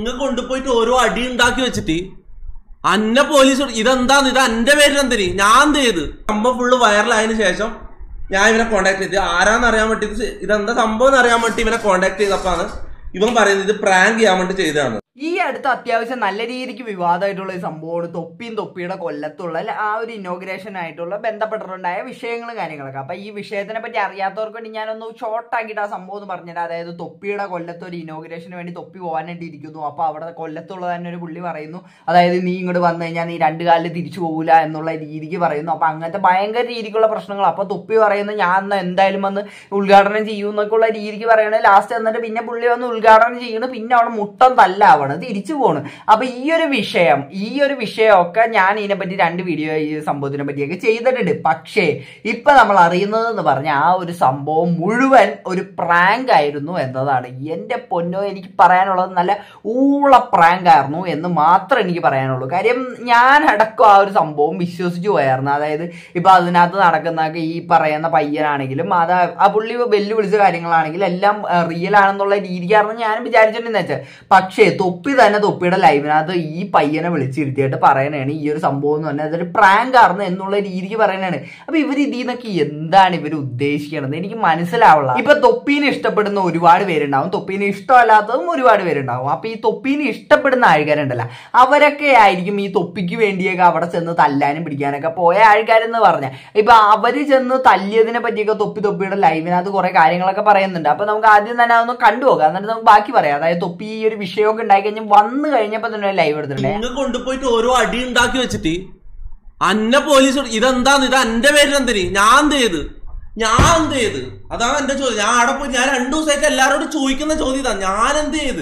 ഇങ്ങ കൊണ്ടുപോയിട്ട് ഓരോ അടി ഉണ്ടാക്കി വെച്ചിട്ട് അന്നെ പോലീസ് വിളി- ഇതെന്താന്ന് ഇത് എന്റെ പേരിൽ എന്തിന് ഞാൻ എന്ത് ചെയ്ത് സംഭവം ഫുള്ള് വൈറലായതിനു ശേഷം ഞാൻ ഇവനെ കോണ്ടാക്ട് ചെയ്ത് ആരാന്ന് അറിയാൻ വേണ്ടി ഇത് ഇതെന്താ സംഭവം എന്ന് അറിയാൻ വേണ്ടി ഇവനെ കോണ്ടാക്ട് ചെയ്തപ്പോഴാണ് ഇവൻ പറയുന്നത് ഇത് പ്രാങ്ക് ചെയ്യാൻ വേണ്ടി ചെയ്തതാണ് ഈ അടുത്ത് അത്യാവശ്യം നല്ല രീതിക്ക് വിവാദമായിട്ടുള്ള ഈ സംഭവമാണ് തൊപ്പിയും തൊപ്പിയുടെ കൊല്ലത്തുള്ള അല്ല, ആ ഒരു ഇനോഗ്രേഷൻ ആയിട്ടുള്ള ബന്ധപ്പെട്ടിട്ടുണ്ടായ വിഷയങ്ങളും കാര്യങ്ങളൊക്കെ അപ്പൊ ഈ വിഷയത്തിനെ പറ്റി അറിയാത്തവർക്ക് വേണ്ടി ഞാനൊന്ന് ഷോർട്ട് ആക്കിയിട്ട് ആ സംഭവം ഒന്ന് പറഞ്ഞുതരാം അതായത് തൊപ്പിയുടെ കൊല്ലത്ത് ഒരു ഇനോഗ്രേഷന് വേണ്ടി തൊപ്പി പോകാനായിട്ട് ഇരിക്കുന്നു അപ്പൊ അവിടെ കൊല്ലത്തുള്ള തന്നെ ഒരു പുള്ളി പറയുന്നു അതായത് നീ ഇങ്ങോട്ട് വന്നു കഴിഞ്ഞാൽ നീ രണ്ട് കാലിൽ തിരിച്ചു പോകില്ല എന്നുള്ള രീതിക്ക് പറയുന്നു അപ്പൊ അങ്ങനത്തെ ഭയങ്കര രീതിക്കുള്ള പ്രശ്നങ്ങൾ അപ്പൊ തൊപ്പി പറയുന്നു ഞാൻ എന്നാ എന്തായാലും വന്ന് ഉദ്ഘാടനം ചെയ്യും എന്നൊക്കെ ഉള്ള രീതിക്ക് പറയണത് ലാസ്റ്റ് എന്നിട്ട് പിന്നെ പുള്ളി വന്ന് ഉദ്ഘാടനം ചെയ്യണു പിന്നെ അവിടെ മുട്ടം തല്ലാവണം തിരിച്ചു പോണു അപ്പൊ ഈ ഒരു വിഷയം ഈ ഒരു വിഷയമൊക്കെ ഞാൻ ഇതിനെപ്പറ്റി രണ്ട് വീഡിയോ ഈ സംഭവത്തിനെ പറ്റിയൊക്കെ ചെയ്തിട്ടുണ്ട് പക്ഷേ ഇപ്പൊ നമ്മൾ അറിയുന്നത് എന്ന് പറഞ്ഞ ആ ഒരു സംഭവം മുഴുവൻ ഒരു പ്രാങ്ക് ആയിരുന്നു എന്നതാണ് എന്റെ പൊന്നോ എനിക്ക് പറയാനുള്ളത് നല്ല ഊള പ്രാങ്ക് ആയിരുന്നു എന്ന് മാത്രം എനിക്ക് പറയാനുള്ളൂ കാര്യം ഞാൻ അടക്കം ആ ഒരു സംഭവം വിശ്വസിച്ചു പോയായിരുന്നു അതായത് ഇപ്പൊ അതിനകത്ത് നടക്കുന്നതൊക്കെ ഈ പറയുന്ന പയ്യനാണെങ്കിലും അത് ആ പുള്ളി വെല്ലുവിളിച്ച കാര്യങ്ങളാണെങ്കിലും എല്ലാം റിയൽ ആണെന്നുള്ള രീതിക്കായിരുന്നു ഞാൻ വിചാരിച്ചിട്ടുണ്ടെന്ന് വെച്ചാൽ പക്ഷേ തൊപ്പി തന്നെ തൊപ്പിയുടെ ലൈവിനകത്ത് ഈ പയ്യനെ വിളിച്ചിരുത്തിയിട്ട് പറയണതാണ് ഈ ഒരു സംഭവം എന്ന് പറഞ്ഞാൽ അതൊരു പ്രാങ്ക് ആയിരുന്നു എന്നുള്ള രീതിക്ക് പറയണതാണ് അപ്പൊ ഇവർ ഇതിൽ നിന്നൊക്കെ എന്താണ് ഇവർ ഉദ്ദേശിക്കണത് എനിക്ക് മനസ്സിലാവുള്ള ഇപ്പൊ തൊപ്പീനെ ഇഷ്ടപ്പെടുന്ന ഒരുപാട് പേരുണ്ടാവും തൊപ്പീനെ ഇഷ്ടമല്ലാത്തതും ഒരുപാട് പേരുണ്ടാവും അപ്പൊ ഈ തൊപ്പീനെ ഇഷ്ടപ്പെടുന്ന ആൾക്കാരുണ്ടല്ലോ അവരൊക്കെ ആയിരിക്കും ഈ തൊപ്പിക്ക് വേണ്ടിയൊക്കെ അവിടെ ചെന്ന് തല്ലാനും പിടിക്കാനൊക്കെ പോയ ആൾക്കാരെന്ന് പറഞ്ഞ ഇപ്പൊ അവര് ചെന്ന് തല്ലിയതിനെ പറ്റിയൊക്കെ തൊപ്പി തൊപ്പിയുടെ ലൈവിനകത്ത് കുറെ കാര്യങ്ങളൊക്കെ പറയുന്നുണ്ട് അപ്പൊ നമുക്ക് ആദ്യം തന്നെ അതൊന്ന് കണ്ടുപോകാം എന്നിട്ട് നമുക്ക് ബാക്കി പറയാം അതായത് തൊപ്പി ഈ ഒരു വിഷയമൊക്കെ ഉണ്ടായി കഴിഞ്ഞ് വന്നു കഴിഞ്ഞപ്പോ തന്നെ ലൈവ് എടുത്തിട്ടുണ്ട് ഇങ്ങ കൊണ്ടുപോയിട്ട് ഓരോ അടി ഉണ്ടാക്കി വെച്ചിട്ട് അന്നെ പോലീസ് വിളി- ഇതെന്താന്ന് ഇത് എന്റെ പേരിൽ എന്തിന് ഞാൻ എന്ത് ചെയ്ത് ഞാൻ എന്ത് ചെയ്ത് അതാണ് എന്റെ ചോദ്യം ഞാൻ അവിടെ പോയി ഞാൻ രണ്ടു ദിവസമായിട്ട് എല്ലാരോടും ചോദിക്കുന്ന ചോദ്യം ഇതാ ഞാൻ എന്ത് ചെയ്ത്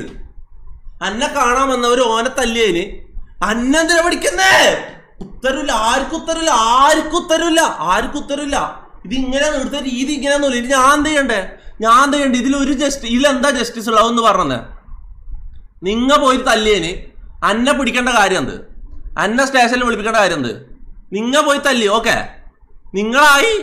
അന്നെ കാണാൻ വന്നവര് ഓനെ തല്ലിയതിന് അന്നെന്തിനാ പഠിക്കുന്നേ ഉത്തരവില്ല ആർക്കും ഉത്തരവില്ല ആർക്കും ഉത്തരവില്ല ആർക്കും ഉത്തരവില്ല ഇത് ഇങ്ങനെ എടുത്ത രീതി ഇങ്ങനെയൊന്നുമില്ല ഇത് ഞാൻ എന്ത് ചെയ്യണ്ടേ ഞാൻ എന്ത് ചെയ്യണ്ടേ ഇതിലൊരു ജസ്റ്റി ഇതിലെന്താ ജസ്റ്റിസ് ഉള്ളതെന്ന് പറഞ്ഞത് നിങ്ങ പോയി തല്ലിയന് അന്നെ പിടിക്കേണ്ട കാര്യം എന്ത് അന്നെ സ്റ്റേഷനിൽ വിളിപ്പിക്കേണ്ട കാര്യം എന്ത് നിങ്ങ പോയി തല്ലി ഓക്കെ നിങ്ങളായി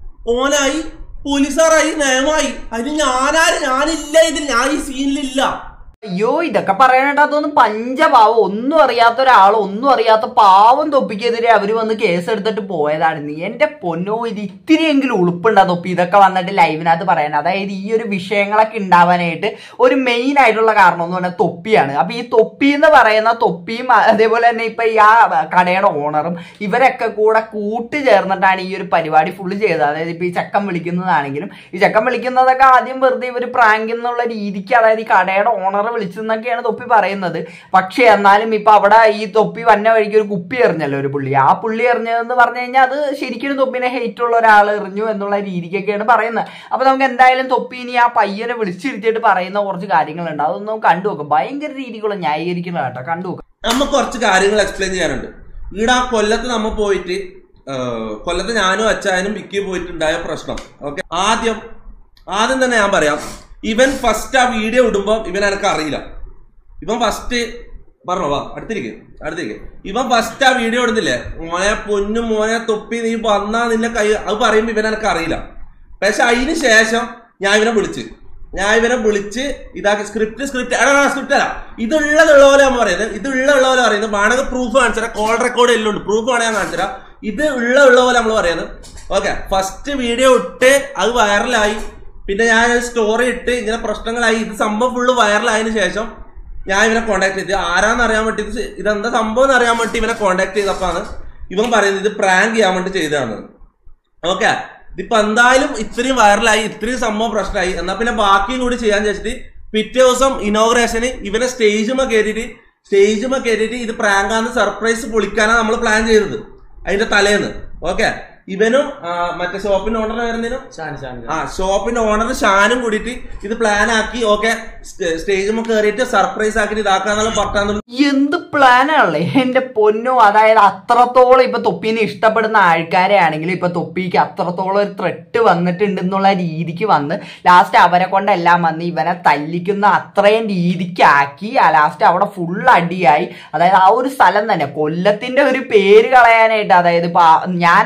ഓനായി പോലീസുകാരായി നിയമമായി അതിന് ഞാനാര് ഞാനില്ല ഇതിൽ ഞാൻ ഈ സീനിലില്ല അയ്യോ ഇതൊക്കെ പറയാനായിട്ടതൊന്നും പഞ്ചപാവം ഒന്നും അറിയാത്ത ഒരാൾ ഒന്നും അറിയാത്ത പാവം തൊപ്പിക്കെതിരെ അവര് വന്ന് കേസ് എടുത്തിട്ട് പോയതാണ് നീ എന്റെ പൊന്നോ ഇത് ഇത്തിരിയെങ്കിലും ഉളുപ്പുണ്ടാ തൊപ്പി ഇതൊക്കെ വന്നിട്ട് ലൈവിനകത്ത് പറയാൻ അതായത് ഈ ഒരു വിഷയങ്ങളൊക്കെ ഉണ്ടാവാനായിട്ട് ഒരു മെയിൻ ആയിട്ടുള്ള കാരണം എന്ന് പറഞ്ഞാൽ തൊപ്പിയാണ് അപ്പൊ ഈ തൊപ്പി എന്ന് പറയുന്ന തൊപ്പിയും അതേപോലെ തന്നെ ഇപ്പൊ ഈ ആ കടയുടെ ഓണറും ഇവരൊക്കെ കൂടെ കൂട്ട് ചേർന്നിട്ടാണ് ഈ ഒരു പരിപാടി ഫുള്ള് ചെയ്തത് അതായത് ഇപ്പൊ ഈ ചക്കം വിളിക്കുന്നതാണെങ്കിലും ഈ ചക്കം വിളിക്കുന്നതൊക്കെ ആദ്യം വെറുതെ ഇവർ പ്രാങ്ക് എന്നുള്ള രീതിക്ക് അതായത് ഈ കടയുടെ ഓണർ വിളിച്ചെന്നൊക്കെയാണ് തൊപ്പി പറയുന്നത് പക്ഷേ എന്നാലും ഇപ്പൊ അവിടെ ഈ തൊപ്പി വന്ന വഴിക്ക് ഒരു കുപ്പി എറിഞ്ഞല്ലോ ഒരു പുള്ളി ആ പുള്ളി എറിഞ്ഞതെന്ന് പറഞ്ഞു കഴിഞ്ഞാൽ അത് ശരിക്കും തൊപ്പിനെ ഹെയ്റ്റ് ഉള്ള ഒരാൾ എറിഞ്ഞു എന്നുള്ള രീതിക്കൊക്കെയാണ് പറയുന്നത് അപ്പൊ നമുക്ക് എന്തായാലും തൊപ്പി ഇനി ആ പയ്യനെ വിളിച്ചിരുത്തിയിട്ട് പറയുന്ന കുറച്ച് കാര്യങ്ങളുണ്ട് അതൊന്നും കണ്ടു നോക്കാം ഭയങ്കര രീതിക്കുള്ള ന്യായീകരിക്കുന്ന കേട്ടോ കണ്ടു നോക്കാം നമ്മ കുറച്ച് കാര്യങ്ങൾ എക്സ്പ്ലെയിൻ ചെയ്യാനുണ്ട് ഇവിടെ ആ കൊല്ലത്ത് നമ്മ പോയിട്ട് ആ, കൊല്ലത്ത് ഞാനും അച്ചായനും വിക്കി പോയിട്ടുണ്ടായ പ്രശ്നം ഓക്കെ ആദ്യം ആദ്യം തന്നെ ഞാൻ പറയാം ഇവൻ ഫസ്റ്റ് ആ വീഡിയോ ഇടുമ്പോൾ ഇവൻ എനിക്ക് അറിയില്ല ഇവൻ ഫസ്റ്റ് പറഞ്ഞോ വാ അടുത്തിരിക്കെ അടുത്തിരിക്കെ ഇവൻ ഫസ്റ്റ് ആ വീഡിയോ ഇടുന്നില്ലേ മോനെ പൊന്നു മോനെ തൊപ്പി നീ വന്നാ നിന്നെ കൈ അത് പറയുമ്പോൾ ഇവൻ എനിക്ക് അറിയില്ല പക്ഷെ അതിന് ശേഷം ഞാൻ ഇവനെ വിളിച്ച് ഞാൻ ഇവനെ വിളിച്ച് ഇതാക്കി സ്ക്രിപ്റ്റ് സ്ക്രിപ്റ്റ് എടാ സ്ക്രിപ്റ്റ് അല്ല ഇതുള്ളതുള്ള പോലെ ഞാൻ പറയുന്നത് ഇത് ഉള്ള ഉള്ള പോലെ പറയുന്നത് വേണമെങ്കിൽ പ്രൂഫ് കാണിച്ചുതരാം കോൾ റെക്കോർഡ് എല്ലാം ഉണ്ട് പ്രൂഫ് വേണമെങ്കിൽ ഞാൻ കാണിച്ചുതരാം ഇത് ഉള്ള ഉള്ള പോലെ നമ്മൾ പറയുന്നത് ഓക്കെ ഫസ്റ്റ് വീഡിയോ ഇട്ട് അത് വൈറലായി പിന്നെ ഞാൻ സ്റ്റോറി ഇട്ട് ഇങ്ങനെ പ്രശ്നങ്ങളായി ഇത് സംഭവം ഫുള്ള് വൈറലായതിനു ശേഷം ഞാൻ ഇവനെ കോണ്ടാക്ട് ചെയ്ത് ആരാന്ന് അറിയാൻ വേണ്ടി ഇത് ഇതെന്താ സംഭവം എന്ന് അറിയാൻ വേണ്ടി ഇവനെ കോണ്ടാക്ട് ചെയ്തപ്പോഴാണ് ഇവൻ പറയുന്നത് ഇത് പ്രാങ്ക് ചെയ്യാൻ വേണ്ടി ചെയ്തതാണ് ഓക്കെ ഇതിപ്പോ എന്തായാലും ഇത്രയും വൈറലായി ഇത്രയും സംഭവം പ്രശ്നമായി എന്നാ പിന്നെ ബാക്കിയും കൂടി ചെയ്യാൻ വെച്ചിട്ട് പിറ്റേ ദിവസം ഇനോഗ്രേഷന് ഇവനെ സ്റ്റേജുമ കയറിയിട്ട് സ്റ്റേജുമ കയറിയിട്ട് ഇത് പ്രാങ്കാന്ന് സർപ്രൈസ് പൊളിക്കാനാണ് നമ്മൾ പ്ലാൻ ചെയ്തത് അതിന്റെ തലേന്ന് ഓക്കെ ഇവനും ആ, മറ്റേ ഷോപ്പിന്റെ ഓണർ വരുന്നതിനും ആ ഷോപ്പിന്റെ ഓണർ ഷാനും കൂടിയിട്ട് ഇത് പ്ലാൻ ആക്കി ഓക്കെ സ്റ്റേജുമ കയറിയിട്ട് സർപ്രൈസ് ആക്കിയിട്ട് ഇതാക്കാന്നുള്ള പറഞ്ഞാന്നുള്ള എന്ത് പ്ലാനാണല്ലേ എന്റെ പൊന്നോ അതായത് അത്രത്തോളം ഇപ്പൊ തൊപ്പീനെ ഇഷ്ടപ്പെടുന്ന ആൾക്കാരെ ആണെങ്കിലും ഇപ്പൊ തൊപ്പിക്ക് അത്രത്തോളം ഒരു ത്രെട്ട് വന്നിട്ടുണ്ട് എന്നുള്ള രീതിക്ക് വന്ന് ലാസ്റ്റ് അവരെ കൊണ്ടെല്ലാം വന്ന് ഇവനെ തല്ലിക്കുന്ന അത്രയും രീതിക്കാക്കി ലാസ്റ്റ് അവിടെ ഫുൾ അടിയായി അതായത് ആ ഒരു സ്ഥലം തന്നെ കൊല്ലത്തിന്റെ ഒരു പേര് കളയാനായിട്ട് അതായത് ഇപ്പൊ ആ- ഞാനടക്കം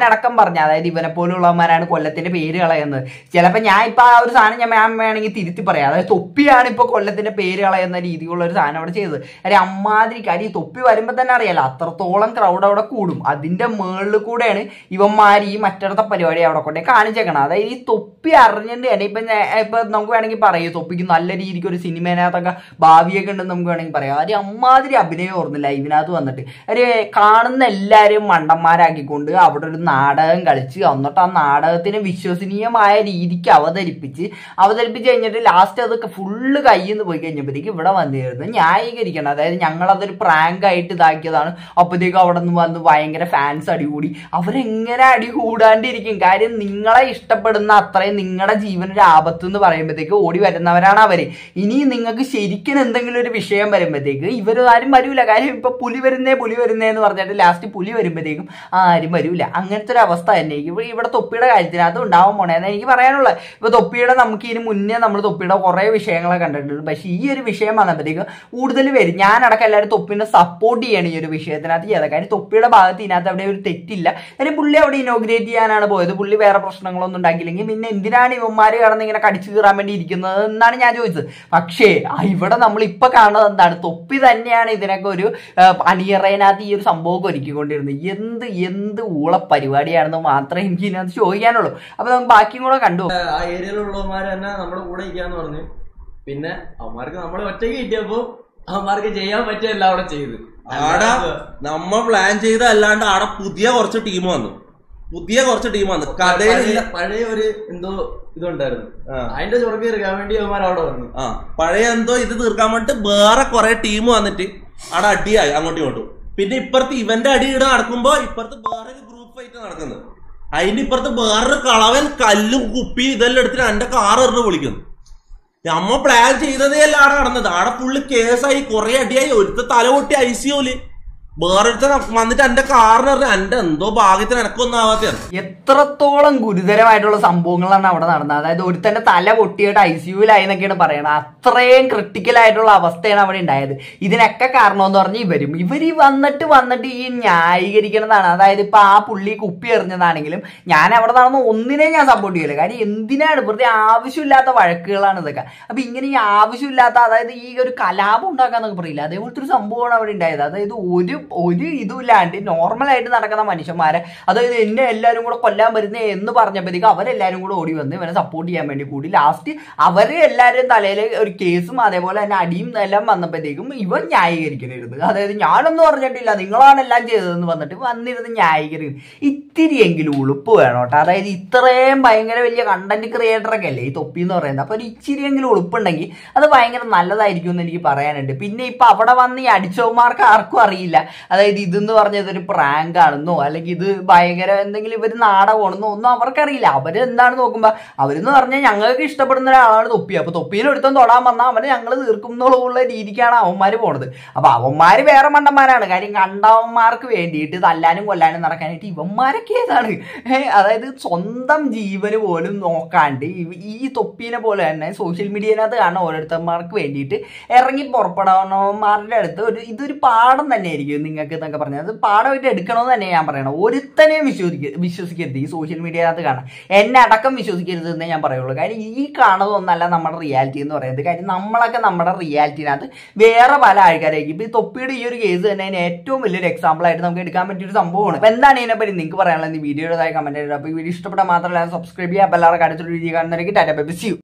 പറഞ്ഞ അതായത് ഇവനെ പോലുള്ളവന്മാരാണ് കൊല്ലത്തിന്റെ പേര് കളയുന്നത് ചിലപ്പോൾ ഞാൻ ഇപ്പൊ ആ ഒരു സാധനം ഞാൻ മാം വേണമെങ്കിൽ തിരുത്തി പറയാം അതായത് തൊപ്പിയാണ് ഇപ്പൊ കൊല്ലത്തിന്റെ പേര് കളയുന്ന രീതിയിലുള്ള ഒരു സാധനം അവിടെ ചെയ്തത് കാര്യം അമ്മാതിരി കാര്യം ഈ തൊപ്പി വരുമ്പോൾ തന്നെ അറിയാലോ അത്രത്തോളം ക്രൗഡ് അവിടെ കൂടും അതിന്റെ മേളിൽ കൂടെയാണ് ഇവന്മാർ ഈ മറ്റിടത്തെ പരിപാടി അവിടെ കൊണ്ടേ കാണിച്ചേക്കണം അതായത് ഈ തൊപ്പി അറിഞ്ഞിട്ട് തന്നെ ഇപ്പൊ ഞാൻ- ഇപ്പൊ നമുക്ക് വേണമെങ്കിൽ പറയും തൊപ്പിക്ക് നല്ല രീതിക്ക് ഒരു സിനിമേനകത്തൊക്കെ ഭാവിയൊക്കെ ഉണ്ടെന്ന് നമുക്ക് വേണമെങ്കിൽ പറയാം കാര്യം അമ്മാതിരി അഭിനയം ഓർന്നില്ല ഇതിനകത്ത് വന്നിട്ട് ഒരു കാണുന്ന എല്ലാവരും മണ്ടന്മാരാക്കിക്കൊണ്ട് അവിടെ ഒരു നാടകം കളിച്ച് എന്നിട്ട് ആ നാടകത്തിന് വിശ്വസനീയമായ രീതിക്ക് അവതരിപ്പിച്ച് അവതരിപ്പിച്ച് കഴിഞ്ഞിട്ട് ലാസ്റ്റ് അതൊക്കെ ഫുള്ള് കയ്യിൽ നിന്ന് പോയി കഴിഞ്ഞപ്പോഴത്തേക്ക് ഇവിടെ വന്നിരുന്നു ന്യായീകരിക്കണം അതായത് ഞങ്ങളതൊരു പ്രാങ്ക് ആയിട്ട് ഇതാക്കിയതാണ് അപ്പോഴത്തേക്കും അവിടെ നിന്ന് വന്ന് ഭയങ്കര ഫാൻസ് അടികൂടി അവരെങ്ങനെ അടി കൂടാണ്ടിരിക്കും കാര്യം നിങ്ങളെ ഇഷ്ടപ്പെടുന്ന അത്രയും നിങ്ങളുടെ ജീവൻ ഒരു ആപത്ത് എന്ന് പറയുമ്പോഴത്തേക്ക് ഓടി വരുന്നവരാണ് അവര് ഇനി നിങ്ങൾക്ക് ശരിക്കും എന്തെങ്കിലും ഒരു വിഷയം വരുമ്പോഴത്തേക്ക് ഇവർ ആരും വരൂല കാര്യം ഇപ്പൊ പുലി വരുന്നേ പുലി വരുന്നേ എന്ന് പറഞ്ഞിട്ട് ലാസ്റ്റ് പുലി വരുമ്പോഴത്തേക്കും ആരും വരൂല അങ്ങനത്തെ ഒരു അവസ്ഥ തന്നെ ഇവിടെ ഇവിടെ തൊപ്പിയുടെ കാര്യത്തിനകത്ത് ഉണ്ടാവാൻ പോണേ എന്ന് എനിക്ക് പറയാനുള്ളത് ഇപ്പൊ തൊപ്പിയുടെ നമുക്ക് ഇതിന് മുന്നേ നമ്മൾ തൊപ്പിയുടെ കുറെ വിഷയങ്ങളെ കണ്ടിട്ടുണ്ട് പക്ഷെ ഈ ഒരു വിഷയം വന്നപ്പോഴത്തേക്കും കൂടുതൽ വരും ഞാനടക്കം എല്ലാവരും തൊപ്പിനെ സപ്പോർട്ട് ചെയ്യണം ഈ ഒരു വിഷയത്തിനകത്ത് ചെയ്തത് കാര്യം തൊപ്പിയുടെ ഭാഗത്ത് ഇതിനകത്ത് അവിടെ ഒരു തെറ്റില്ല കാര്യം പുള്ളി അവിടെ ഇനോഗ്രേറ്റ് ചെയ്യാനാണ് പോയത് പുള്ളി വേറെ പ്രശ്നങ്ങളൊന്നും ഉണ്ടാക്കിയില്ലെങ്കിൽ പിന്നെ എന്തിനാണ് ഇവന്മാര് കടന്ന് ഇങ്ങനെ കടിച്ചു കീറാൻ വേണ്ടി ഇരിക്കുന്നത് എന്നാണ് ഞാൻ ചോദിച്ചത് പക്ഷേ ആ ഇവിടെ നമ്മൾ ഇപ്പൊ കാണുന്നത് എന്താണ് തൊപ്പി തന്നെയാണ് ഇതിനൊക്കെ ഒരു ആ, അണിയറയിനകത്ത് ഈ ഒരു സംഭവമൊക്കെ ഒരുക്കിക്കൊണ്ടിരുന്നത് എന്ത് എന്ത് ഊള പരിപാടിയാണെന്ന് മാത്രമേ എനിക്ക് ഇതിനകത്ത് ചോദിക്കാനുള്ളൂ അപ്പൊ നമുക്ക് ബാക്കിയും കൂടെ കണ്ടു ആ ഏരിയയിലുള്ളവന്മാര് തന്നെ നമ്മുടെ കൂടെ ഇരിക്കാന്ന് പറഞ്ഞു പിന്നെ അവന്മാർക്ക് നമ്മൾ ഒറ്റയ്ക്ക് കിട്ടിയപ്പോ അവന്മാർക്ക് ചെയ്യാൻ പറ്റിയ എല്ലാം അവിടെ ചെയ്ത് ആടെ നമ്മ പ്ലാൻ ചെയ്ത അല്ലാണ്ട് ആടെ പുതിയ കുറച്ച് ടീം വന്നു പുതിയ കുറച്ച് ടീം വന്നു കഥയിലില്ല പഴയ- പഴയ ഒരു എന്തോ ഇതുണ്ടായിരുന്നു ആ. അതിന്റെ ചുറക്ക് തീർക്കാൻ വേണ്ടി അവന്മാർ അവിടെ വന്നു ആ പഴയ എന്തോ ഇത് തീർക്കാൻ വേണ്ടിട്ട് വേറെ കുറെ ടീം വന്നിട്ട് അവിടെ അടിയായി അങ്ങോട്ടും ഇങ്ങോട്ടും പിന്നെ ഇപ്പുറത്ത് ഇവന്റെ അടി ഇവിടെ നടക്കുമ്പോ ഇപ്പുറത്ത് വേറെ ഒരു ഗ്രൂപ്പ് ഫൈറ്റ് നടക്കുന്നത് അതിന്റെ ഇപ്പുറത്ത് വേറൊരു കളവൻ കല്ലും കുപ്പി ഇതെല്ലാം എടുത്തിട്ട് എന്റെ കാർ എറിഞ്ഞ് വിളിക്കുന്നു നമ്മ പ്ലാൻ ചെയ്തതേ അല്ല അവിടെ നടന്നത് അവിടെ ഫുള്ള് കേസായി കുറെ അടിയായി ഒരുത്ത തല പൊട്ടി ഐ സി യുല് വേറൊരുത്തൻ വന്നിട്ട് എന്റെ കാറിന് എറിഞ്ഞ എന്റെ എന്തോ ഭാഗ്യത്തിന് എനക്കൊന്നും ആവാത്തയാണ് എത്രത്തോളം ഗുരുതരമായിട്ടുള്ള സംഭവങ്ങളാണ് അവിടെ നടന്നത് അതായത് ഒരുത്തന്റെ തല പൊട്ടിയിട്ട് ഐ സി യുവിലായി എന്നൊക്കെയാണ് പറയണത് അത്രയും ക്രിട്ടിക്കൽ ആയിട്ടുള്ള അവസ്ഥയാണ് അവിടെ ഉണ്ടായത് ഇതിനൊക്കെ കാരണം എന്ന് പറഞ്ഞാൽ ഇവരും ഇവര് ഈ വന്നിട്ട് വന്നിട്ട് ഈ ന്യായീകരിക്കുന്നതാണ് അതായത് ഇപ്പൊ ആ പുള്ളി കുപ്പി എറിഞ്ഞതാണെങ്കിലും ഞാൻ അവിടെ നടന്ന ഒന്നിനെ ഞാൻ സപ്പോർട്ട് ചെയ്യില്ല കാര്യം എന്തിനാണ് വെറുതെ ആവശ്യമില്ലാത്ത വഴക്കുകളാണ് ഇതൊക്കെ അപ്പൊ ഇങ്ങനെ ഈ ആവശ്യമില്ലാത്ത അതായത് ഈ ഒരു കലാപം ഉണ്ടാക്കാന്നൊക്കെ പറയില്ല അതേപോലത്തെ ഒരു സംഭവമാണ് അവിടെ ഉണ്ടായത് അതായത് ഒരു ഒരു ഇതുമില്ലാണ്ട് നോർമലായിട്ട് നടക്കുന്ന മനുഷ്യന്മാരെ അതായത് എന്നെ എല്ലാവരും കൂടെ കൊല്ലാൻ വരുന്നേ എന്ന് പറഞ്ഞപ്പോഴത്തേക്ക് അവരെല്ലാരും കൂടെ ഓടി വന്ന് ഇവനെ സപ്പോർട്ട് ചെയ്യാൻ വേണ്ടി കൂടി ലാസ്റ്റ് അവര് എല്ലാവരും തലയിൽ ഒരു കേസും അതേപോലെ തന്നെ അടിയും എല്ലാം വന്നപ്പോഴത്തേക്കും ഇവൻ ന്യായീകരിക്കണിരുന്നു അതായത് ഞാനൊന്നും പറഞ്ഞിട്ടില്ല നിങ്ങളാണ് എല്ലാം ചെയ്തതെന്ന് വന്നിട്ട് വന്നിരുന്ന് ന്യായീകരിക്കുന്നു ഇത്തിരിയെങ്കിലും ഉളുപ്പ് വേണം കേട്ടോ അതായത് ഇത്രയും ഭയങ്കര വലിയ കണ്ടന്റ് ക്രിയേറ്റർ ഒക്കെ അല്ലേ ഈ തൊപ്പി എന്ന് പറയുന്നത് അപ്പൊ ഒരു ഇച്ചിരിയെങ്കിലും ഉളുപ്പുണ്ടെങ്കിൽ അത് ഭയങ്കര നല്ലതായിരിക്കും എന്ന് എനിക്ക് പറയാനുണ്ട് പിന്നെ ഇപ്പൊ അവിടെ വന്ന് ഈ അടിച്ചവന്മാർക്ക് ആർക്കും അറിയില്ല അതായത് ഇതെന്ന് പറഞ്ഞത് ഒരു പ്രാങ്ക് ആണെന്നോ അല്ലെങ്കിൽ ഇത് ഭയങ്കര എന്തെങ്കിലും ഇവർ നാടകമാണെന്നോ ഒന്നും അവർക്കറിയില്ല അവര് എന്താണ് നോക്കുമ്പോ അവരെന്ന് പറഞ്ഞാൽ ഞങ്ങൾക്ക് ഇഷ്ടപ്പെടുന്ന ഒരാളാണ് തൊപ്പി അപ്പൊ തൊപ്പിയിൽ ഒരുത്തം തൊടാൻ വന്നാൽ അവനെ ഞങ്ങൾ തീർക്കും എന്നുള്ള രീതിക്കാണ് അവന്മാര് പോണത് അപ്പൊ അവന്മാര് വേറെ മണ്ടന്മാരാണ് കാര്യം കണ്ടവന്മാർക്ക് വേണ്ടിയിട്ട് തല്ലാനും കൊല്ലാനും നടക്കാനായിട്ട് ഇവന്മാരൊക്കെ ഏതാണ് ഏ, അതായത് സ്വന്തം ജീവന് പോലും നോക്കാണ്ട് ഇവ- ഈ തൊപ്പീനെ പോലെ തന്നെ സോഷ്യൽ മീഡിയനകത്ത് കാണുന്ന ഓരോരുത്തന്മാർക്ക് വേണ്ടിയിട്ട് ഇറങ്ങി പുറപ്പെടണവന്മാരുടെ അടുത്ത് ഒരു ഇതൊരു പാഠം തന്നെയായിരിക്കും നിങ്ങൾക്ക് എന്നൊക്കെ പറഞ്ഞത് അത് പാഠമായിട്ട് എടുക്കണമെന്ന് തന്നെ ഞാൻ പറയണം ഒരുത്തനെയും വിശ്വസിക്ക വിശ്വസിക്കരുത് ഈ സോഷ്യൽ മീഡിയനകത്ത് കാണാൻ എന്നെ അടക്കം വിശ്വസിക്കരുത് എന്നേ ഞാൻ പറയുള്ളൂ കാര്യം ഈ കാണുന്നതൊന്നല്ല നമ്മുടെ റിയാലിറ്റി എന്ന് പറയുന്നത് കാര്യം നമ്മളൊക്കെ നമ്മുടെ റിയാലിറ്റിനകത്ത് വേറെ പല ആൾക്കാരായിരിക്കും ഇപ്പൊ ഈ തൊപ്പിയുടെ ഈ ഒരു കേസ് തന്നെ അതിന് ഏറ്റവും വലിയൊരു എക്സാമ്പിൾ ആയിട്ട് നമുക്ക് എടുക്കാൻ പറ്റിയ ഒരു സംഭവമാണ് അപ്പൊ എന്താണ് ഇതിനെപ്പറ്റി നിങ്ങൾക്ക് പറയാനുള്ളത് ഈ വീഡിയോയുടെ കമന്റ് ചെയ്തിട്ട് അപ്പൊ ഈ വീഡിയോ ഇഷ്ടപ്പെട്ടാൽ മാത്രമല്ല സബ്സ്ക്രൈബ് ചെയ്യുക അപ്പോൾ എല്ലാവർക്കും അടുത്തൊരു വീഡിയോ കാണുന്നവരേക്ക് tata bye bye. See you